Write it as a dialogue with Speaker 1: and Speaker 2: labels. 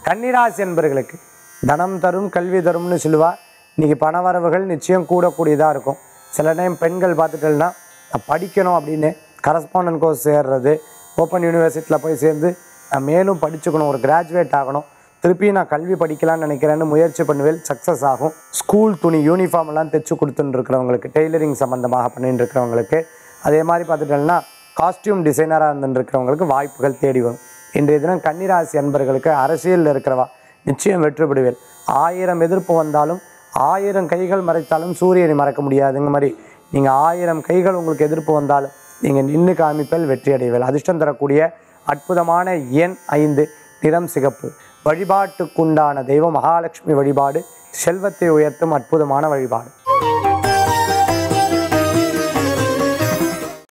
Speaker 1: கன்னிராசி என்பர்களுக்கு தனம் தரும் கல்வி தரும்னு சொல்லுவா இன்னைக்கு பணவரவுகள் நிச்சயம் கூடக்கூடியதாக இருக்கும் சில டைம் பெண்கள் பார்த்துட்டேன்னா நான் படிக்கணும் அப்படின்னு கரஸ்பாண்டன்ட் கோர்ஸ் சேர்றது ஓப்பன் யூனிவர்சிட்டியில் போய் சேர்ந்து நான் மேலும் படிச்சுக்கணும் ஒரு கிராஜுவேட் ஆகணும் திருப்பி நான் கல்வி படிக்கலாம்னு நினைக்கிறேன்னு முயற்சி பண்ணுவேன் சக்ஸஸ் ஆகும் ஸ்கூல் துணி யூனிஃபார்ம் எல்லாம் தைச்சு கொடுத்துட்டு இருக்கிறவங்களுக்கு டெய்லரிங் சம்மந்தமாக பண்ணிட்டு இருக்கிறவங்களுக்கு அதே மாதிரி பார்த்துட்டோம்னா காஸ்டியூம் டிசைனராக இருந்துட்டு இருக்கிறவங்களுக்கு வாய்ப்புகள் தேடி வரும் இன்றைய தினம் கன்னிராசி அன்பர்களுக்கு அரசியலில் இருக்கிறவா நிச்சயம் வெற்றிப்படுவேன் ஆயிரம் எதிர்ப்பு வந்தாலும் ஆயிரம் கைகள் மறைத்தாலும் சூரியனை மறக்க முடியாதுங்க மாதிரி நீங்கள் ஆயிரம் கைகள் உங்களுக்கு எதிர்ப்பு வந்தாலும் நீங்கள் நின்று காமிப்பல் வெற்றி அடைவீர்கள் அதிர்ஷ்டம் தரக்கூடிய அற்புதமான எண் ஐந்து நிறம் சிகப்பு வழிபாட்டுக்குண்டான தெய்வம் மகாலட்சுமி வழிபாடு செல்வத்தை உயர்த்தும் அற்புதமான வழிபாடு